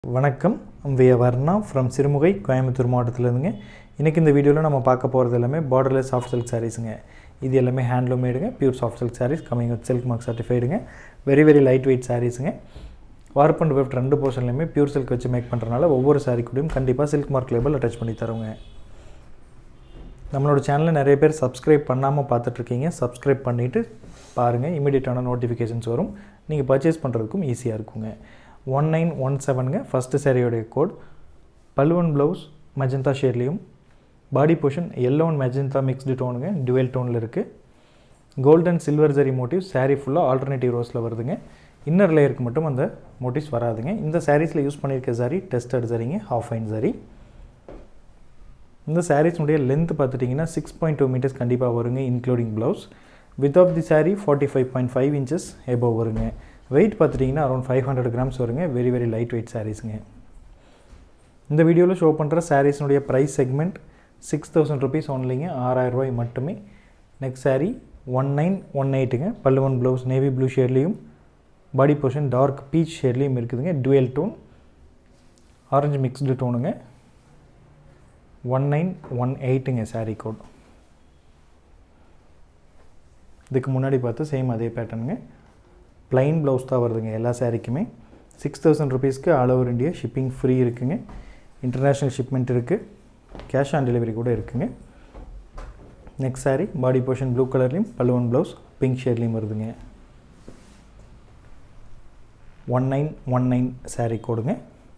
வணக்கம் V Varna from Sirumugai Coimbatore மாவட்டத்திலேருந்துங்க இன்றைக்கி இந்த வீடியோவில் நம்ம பார்க்க போகிறது எல்லாமே பார்டர்லெஸ் சாஃப்ட் சில்க் சாரீஸுங்க இது எல்லாமே ஹேண்ட்லூம் மேடுங்க pure soft silk saris coming with silk mark சர்டிஃபைடுங்க வெரி வெரி லைட் வெயிட் சாரீஸுங்க வார்ப் அண்ட் வெஃப்ட் ரெண்டு போர்ஷன்லையுமே பியூர் சில்க் வச்சு மேக் பண்ணுறனால ஒவ்வொரு சாரீ கூடயும் கண்டிப்பாக சில்க் மார்க் லேபிள் அட்டாச் பண்ணி தருவோங்க நம்மளோட சேனலை நிறைய பேர் சப்ஸ்கிரைப் பண்ணாமல் பார்த்துட்ருக்கீங்க சப்ஸ்கிரைப் பண்ணிவிட்டு பாருங்கள் இமீடியட்டான நோட்டிஃபிகேஷன்ஸ் வரும் நீங்கள் பர்ச்சேஸ் பண்ணுறதுக்கும் ஈஸியாக இருக்குங்க ஒன் நைன் ஒன் செவனுங்க ஃபஸ்ட்டு சாரியோடைய கோட் பல்வன் ப்ளவுஸ் மெஜந்தா ஷேட்லேயும் body portion yellow and magenta mixed டோனுங்க டுவெல் டோனில் இருக்குது golden silver zari motive sari ஃபுல்லாக ஆல்டர்னேட்டிவ் ரோஸில் வருதுங்க இன்னர் லேயருக்கு மட்டும் அந்த மோட்டிவ்ஸ் வராதுங்க இந்த சாரீஸில் யூஸ் பண்ணியிருக்க சாரி டெஸ்டட் சரிங்க ஹாஃப் ஃபைன் சாரி இந்த சாரீஸ்னுடைய லென்த் பார்த்துட்டிங்கன்னா சிக்ஸ் பாயிண்ட் டூ மீட்டர்ஸ் கண்டிப்பாக வருங்க including blouse with of the sari forty five point five inches above வருங்க வெயிட் பார்த்துட்டிங்கன்னா அரௌண்ட் ஃபைவ் ஹண்ட்ரட் கிராம்ஸ் வருங்க வெரி வெரி லைட் வெயிட் சாரீஸுங்க இந்த வீடியோவில் ஷோ பண்ணுற சாரீஸ்னுடைய price segment six thousand rupees ஒன்லிங்க ஆறாயிரம் ரூபாய் மட்டுமே next sari one nine one எயிட்டுங்க பல்லுவன் ப்ளவுஸ் நேவி ப்ளூ ஷேட்லேயும் பாடி போர்ஷன் டார்க் பீச் ஷேட்லேயும் இருக்குதுங்க டுவெல் டோன் ஆரஞ்சு மிக்ஸ்டு டோனுங்க ஒன் நைன் ஒன் எயிட்டுங்க சாரீ கோட் இதுக்கு முன்னாடி பார்த்து சேம் அதே பேட்டர்னுங்க ப்ளைன் ப்ளவுஸ் தான் வருதுங்க எல்லா சாரீக்குமே சிக்ஸ் தௌசண்ட் ருபீஸ்க்கு all over India shipping free இருக்குங்க இன்டர்நேஷ்னல் ஷிப்மெண்ட் இருக்குது கேஷ் ஆன் டெலிவரி கூட இருக்குங்க next sari body portion blue கலர்லேயும் பல்லுவன் ப்ளவுஸ் பிங்க் ஷேட்லேயும் வருதுங்க one nine one nine sari கோடுங்க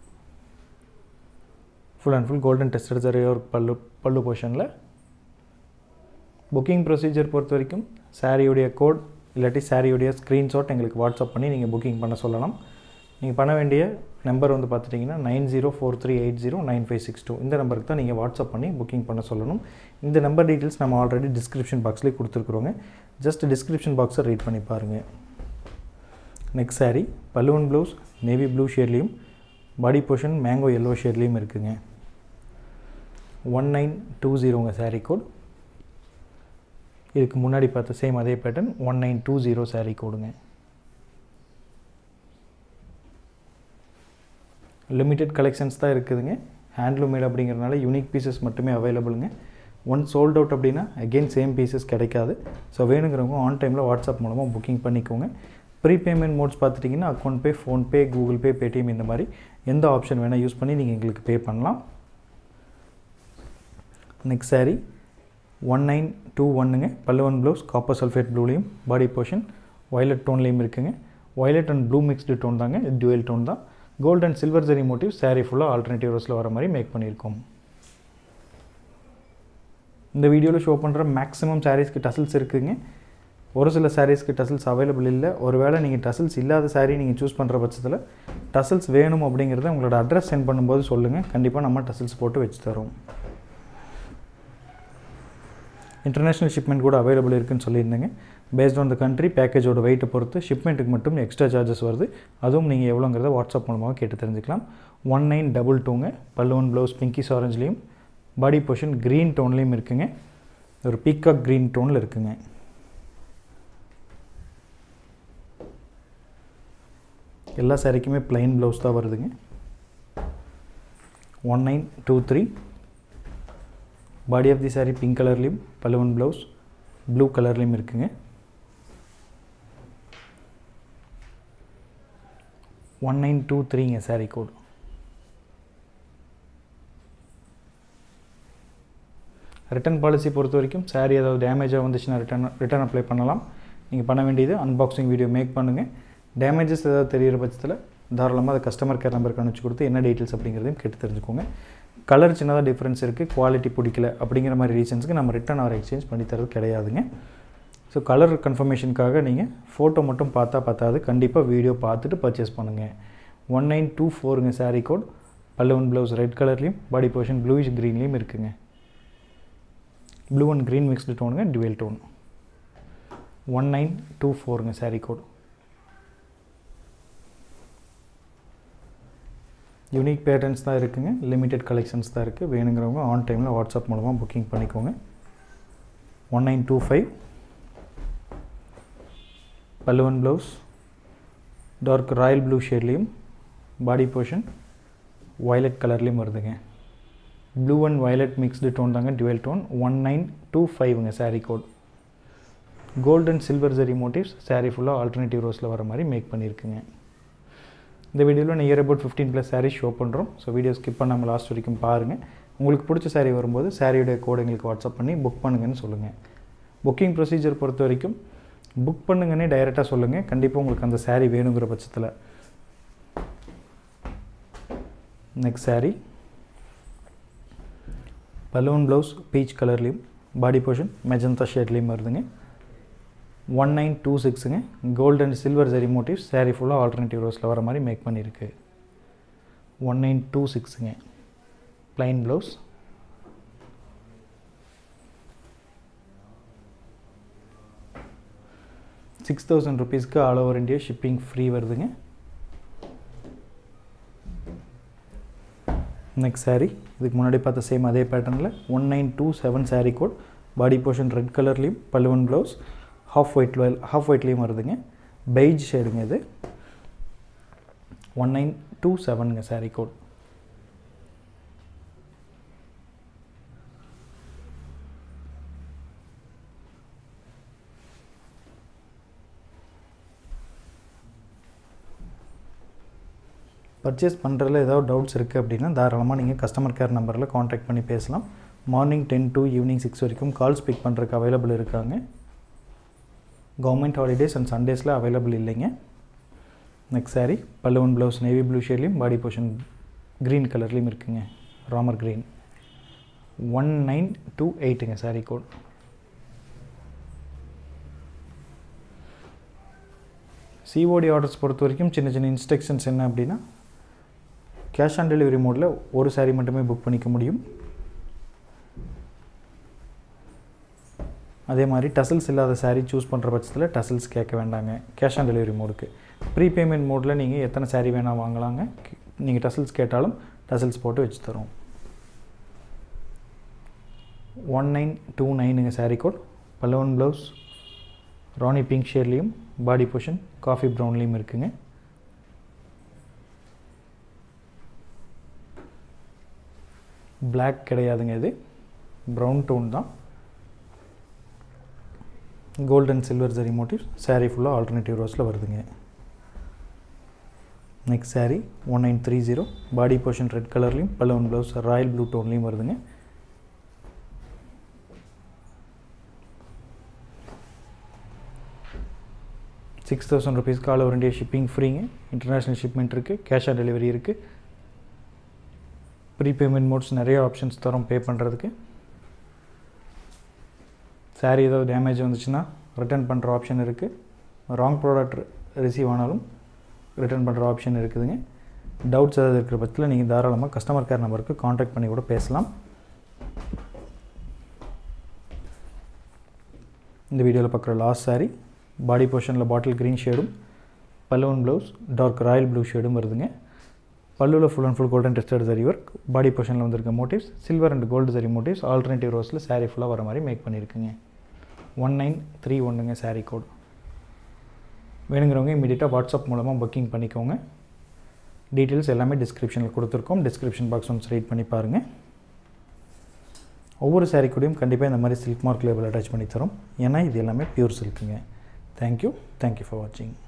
full and full golden tested zari ஒரு பல்லு பல்லு போர்ஷனில் புக்கிங் ப்ரொசீஜர் பொறுத்த வரைக்கும் சாரியுடைய கோட் இல்லாட்டி சாரியுடைய ஸ்க்ரீன்ஷாட் எங்களுக்கு வாட்ஸ்அப் பண்ணி நீங்கள் புக்கிங் பண்ண சொல்லலாம் நீங்கள் பண்ண வேண்டிய நம்பர் வந்து பார்த்துட்டிங்கன்னா nine zero four three eight zero nine five six two இந்த நம்பருக்கு தான் நீங்கள் வாட்ஸ்அப் பண்ணி புக்கிங் பண்ண சொல்லணும் இந்த நம்பர் டீட்டெயில்ஸ் நம்ம ஆல்ரெடி டிஸ்கிரிப்ஷன் பாக்ஸ்லேயே கொடுத்துருக்குறோங்க ஜஸ்ட் டிஸ்கிரிப்ஷன் பாக்ஸை ரீட் பண்ணி பாருங்கள் நெக்ஸ்ட் சாரீ பலூன் ப்ளவுஸ் நேவி ப்ளூ ஷேட்லேயும் பாடி போர்ஷன் மேங்கோ எல்லோ ஷேட்லேயும் இருக்குங்க ஒன் நைன் டூ ஜீரோங்க சாரீ கோட் இதுக்கு முன்னாடி பார்த்த சேம் அதே pattern one nine two zero sari கோடுங்க லிமிட்டெட் கலெக்ஷன்ஸ் தான் இருக்குதுங்க ஹேண்ட்லூம் மேட் அப்படிங்கிறனால யூனிக் பீசஸ் மட்டுமே அவைலபிளுங்க ஒன் சோல்ட் அவுட் அப்படின்னா அகெயின் சேம் பீசஸ் கிடைக்காது ஸோ வேணுங்கிறவங்க ஆன் டைமில் வாட்ஸ்அப் மூலமாக புக்கிங் பண்ணிக்கோங்க ப்ரீ பேமெண்ட் மோட்ஸ் பார்த்துட்டிங்கன்னா account pay PhonePe Google Pay Paytm இந்த மாதிரி எந்த ஆப்ஷன் வேணால் யூஸ் பண்ணி நீங்கள் எங்களுக்கு பே பண்ணலாம் next sari one nine two ஒன்னுங்க பல்லுவன் ப்ளவுஸ் காப்பர் சல்ஃபேட் ப்ளூலேயும் பாடி போர்ஷன் வயலட் டோன்லேயும் இருக்குங்க violet and blue mixed tone தாங்க டுவெல் டோன் தான் gold and silver zari motive sari ஃபுல்லாக ஆல்டர்னேட்டிவ் ரோஸில் வர மாதிரி மேக் பண்ணியிருக்கோம் இந்த வீடியோவில் ஷோ பண்ணுற மேக்ஸிமம் சாரீஸ்க்கு டசல்ஸ் இருக்குதுங்க ஒரு சில சாரீஸ்க்கு டசல்ஸ் அவைலபிள் இல்லை ஒருவேளை நீங்கள் டசல்ஸ் இல்லாத சாரீ நீங்கள் சூஸ் பண்ணுற பட்சத்தில் டசல்ஸ் வேணும் அப்படிங்கிறத உங்களோட அட்ரஸ் சென்ட் பண்ணும்போது சொல்லுங்கள் கண்டிப்பாக நம்ம டசல்ஸ் போட்டு வச்சு தரோம் இன்டர்நேஷ்னல் ஷிப்மெண்ட் கூட அவைலபிள் இருக்குன்னு சொல்லியிருந்தேங்க பேஸ்ட் ஆன் த கண்ட்ரி பேக்கேஜோட வெயிட்டை பொறுத்து ஷிப்மெண்ட்டுக்கு மட்டும் எக்ஸ்ட்ரா சார்ஜஸ் வருது அதுவும் நீங்கள் எவ்வளோங்கிறத வாட்ஸ்அப் மூலமாக கேட்டு தெரிஞ்சுக்கலாம் ஒன் நைன் டபுள் டூங்க பல்லுவன் ப்ளவுஸ் பிங்கிஸ் ஆரஞ்சுலேயும் பாடி போர்ஷன் க்ரீன் டோன்லேயும் இருக்குங்க ஒரு பீக்காக் க்ரீன் டோனில் இருக்குங்க எல்லா சாரிக்குமே ப்ளைன் ப்ளவுஸ் தான் வருதுங்க one nine two three body of the sari pink கலர்லேயும் பல்லுவன் ப்ளவுஸ் ப்ளூ கலர்லேயும் இருக்குங்க ஒன் நைன் டூ த்ரீங்க சாரீ கோட் ரிட்டன் பாலிசி பொறுத்த வரைக்கும் சாரீ ஏதாவது டேமேஜாக வந்துச்சுன்னா ரிட்டன் ரிட்டன் அப்ளை பண்ணலாம் நீங்கள் பண்ண வேண்டியது அன்பாக்சிங் வீடியோ மேக் பண்ணுங்கள் டேமேஜஸ் ஏதாவது தெரிகிற பட்சத்தில் தாராளமாக அதை கஸ்டமர் கேர் நம்பருக்கு அனுப்பிச்சு கொடுத்து என்ன டீட்டெயில்ஸ் அப்படிங்கிறதையும் கேட்டு தெரிஞ்சுக்கோங்க கலர் சின்னதாக டிஃப்ரென்ஸ் இருக்குது குவாலிட்டி பிடிக்கல அப்படிங்கிற மாதிரி ரீசன்ஸுக்கு நம்ம ரிட்டன் ஆர் எக்ஸ்சேஞ்ச் பண்ணி தரது கிடையாதுங்க ஸோ கலர் கன்ஃபர்மேஷனுக்காக நீங்கள் ஃபோட்டோ மட்டும் பார்த்தா பார்த்தாது கண்டிப்பாக வீடியோ பார்த்துட்டு பர்ச்சேஸ் பண்ணுங்கள் ஒன் நைன் டூ ஃபோருங்க சாரீ கோட் பல்லுவன் ப்ளவுஸ் ரெட் கலர்லேயும் பாடி போர்ஷன் ப்ளூயிஷ் க்ரீன்லேயும் இருக்குங்க ப்ளூ அண்ட் க்ரீன் மிக்ஸ்டு டோனுங்க dual tone one nine two ஃபோருங்க சாரீ கோட் யூனிக் பேட்டர்ன்ஸ் தான் இருக்குங்க லிமிட்டெட் கலெக்ஷன்ஸ் தான் இருக்குது வேணுங்கிறவங்க ஆன் டைமில் வாட்ஸ்அப் மூலமாக புக்கிங் பண்ணிக்கோங்க ஒன் நைன் டூ ஃபைவ் பல்லுவன் ப்ளவுஸ் டார்க் ராயல் ப்ளூ ஷேட்லேயும் பாடி போர்ஷன் வயலட் கலர்லேயும் வருதுங்க blue and violet mixed tone தாங்க dual tone one nine two ஃபைவ்ங்க sari code gold and silver zari motives sari ஃபுல்லாக ஆல்டர்னேட்டிவ் ரோஸில் வர மாதிரி மேக் பண்ணியிருக்குங்க இந்த வீடியோவில் near about fifteen plus sari show பண்ணுறோம் ஸோ வீடியோ ஸ்கிப் பண்ணாமல் லாஸ்ட் வரைக்கும் பாருங்கள் உங்களுக்கு பிடிச்ச சாரீ வரும்போது சாரியோடைய கோட் எங்களுக்கு வாட்ஸ்அப் பண்ணி புக் பண்ணுங்கன்னு சொல்லுங்கள் புக்கிங் ப்ரொசீஜர் பொறுத்த வரைக்கும் புக் பண்ணுங்கன்னே டைரெக்டாக சொல்லுங்கள் கண்டிப்பாக உங்களுக்கு அந்த சாரீ வேணுங்கிற பட்சத்தில் நெக்ஸ்ட் சாரீ பலூன் ப்ளவுஸ் பீச் கலர்லேயும் பாடி போர்ஷன் மெஜந்தா ஷேட்லேயும் வருதுங்க ஒன் நைன் டூ சிக்ஸுங்க gold and silver zari motives sari ஃபுல்லாக ஆல்டர்னேட்டிவ் ரோஸில் வர மாதிரி மேக் பண்ணியிருக்கு ஒன் நைன் டூ சிக்ஸுங்க ப்ளைன் ப்ளவுஸ் சிக்ஸ் தௌசண்ட் ருபீஸ்க்கு all over India shipping free வருதுங்க நெக்ஸ்ட் சாரீ இதுக்கு முன்னாடி பார்த்த சேம் அதே பேட்டர்னில் one nine two seven sari code body portion red கலர்லேயும் பல்லுவன் ப்ளவுஸ் ஹாஃப் ஒயிட் ஹாஃப் ஒயிட்லேயும் வருதுங்க பெய்ஜ் ஷேடுங்க இது ஒன் நைன் டூ செவனுங்க சாரீ கோட் பர்ச்சேஸ் பண்ணுறதுல ஏதாவது டவுட்ஸ் இருக்குது அப்படின்னா தாராளமாக நீங்கள் கஸ்டமர் கேர் நம்பரில் காண்டாக்ட் பண்ணி பேசலாம் morning ten to evening six வரைக்கும் கால்ஸ் பிக் பண்ணுறதுக்கு அவைலபிள் இருக்காங்க கவர்மெண்ட் ஹாலிடேஸ் அண்ட் சண்டேஸில் அவைலபிள் இல்லைங்க நெக்ஸ்ட் சாரீ பல்லுவன் ப்ளவுஸ் நேவி ப்ளூ ஷேட்லேயும் பாடி போர்ஷன் க்ரீன் கலர்லேயும் இருக்குங்க Ramar green one nine two எயிட்டுங்க சாரீ கோட் சிஓடி ஆர்டர்ஸ் பொறுத்த வரைக்கும் சின்ன சின்ன இன்ஸ்ட்ரக்ஷன்ஸ் என்ன அப்படின்னா கேஷ் ஆன் டெலிவரி மோடில் ஒரு சாரீ மட்டுமே புக் பண்ணிக்க முடியும் அதே மாதிரி டசல்ஸ் இல்லாத சாரீ சூஸ் பண்ணுற பட்சத்தில் டசல்ஸ் கேட்க வேண்டாங்க கேஷ் ஆன் டெலிவரி மோடுக்கு ப்ரீபேமெண்ட் மோடில் நீங்கள் எத்தனை சாரீ வேணால் வாங்கலாங்க நீங்கள் டசல்ஸ் கேட்டாலும் டசல்ஸ் போட்டு வச்சு தரோம் ஒன் நைன் டூ நைனுங்க சாரீ கோட் பல்லவன் ப்ளவுஸ் ராணி பிங்க் ஷேட்லேயும் பாடி போர்ஷன் காஃபி ப்ரௌன்லேயும் இருக்குங்க பிளாக் கிடையாதுங்க இது ப்ரௌன் டோன் தான் gold and silver zari motive sari ஃபுல்லாக ஆல்டர்னேட்டிவ் ரோஸில் வருதுங்க next sari one nine three zero body portion red கலர்லேயும் பலவன் ப்ளவுஸ் ராயல் ப்ளூ டோன்லேயும் வருதுங்க சிக்ஸ் தௌசண்ட் ருபீஸ்க்கு ஆல் ஓவர் இந்தியா ஷிப்பிங் ஃப்ரீங்க இன்டர்நேஷ்னல் ஷிப்மெண்ட் இருக்குது கேஷ் ஆன் டெலிவரி இருக்குது ப்ரீபேமெண்ட் மோட்ஸ் நிறைய ஆப்ஷன்ஸ் தரோம் பே பண்ணுறதுக்கு சாரீ ஏதாவது டேமேஜ் வந்துச்சுன்னா ரிட்டர்ன் பண்ணுற ஆப்ஷன் இருக்குது ராங் ப்ராடக்ட் ரிசீவ் ஆனாலும் ரிட்டர்ன் பண்ணுற ஆப்ஷன் இருக்குதுங்க டவுட்ஸ் ஏதாவது இருக்கிற பட்சத்தில் நீங்கள் தாராளமாக கஸ்டமர் கேர் நம்பருக்கு காண்டாக்ட் பண்ணி கூட பேசலாம் இந்த வீடியோவில் பார்க்குற லாஸ்ட் சாரீ பாடி போர்ஷனில் பாட்டில் க்ரீன் ஷேடும் பல்லுவன் ப்ளவுஸ் டார்க் ராயல் ப்ளூ ஷேடும் வருதுங்க பல்லுவில் full and full golden tested zari work body போர்ஷனில் வந்திருக்க motives silver and gold zari motives alternative ரோஸில் சாரீ ஃபுல்லாக வர மாதிரி மேக் பண்ணியிருக்குங்க ஒன் நைன் த்ரீ ஒன்றுங்க சாரீ கோட் வேணுங்கிறவங்க இமீடியட்டாக வாட்ஸ்அப் மூலமாக புக்கிங் பண்ணிக்கோங்க டீட்டெயில்ஸ் எல்லாமே டிஸ்கிரிப்ஷனில் கொடுத்துருக்கோம் டிஸ்கிரிப்ஷன் பாக்ஸ் ஒன்ஸ் ரீட் பண்ணி பாருங்கள் ஒவ்வொரு சாரீ கூடயும் கண்டிப்பாக இந்த மாதிரி சில்க் மார்க் லேபிள் அட்டாச் பண்ணி தரோம் ஏன்னா இது எல்லாமே பியூர் சில்க்குங்க தேங்க்யூ தேங்க்யூ ஃபார் வாட்சிங்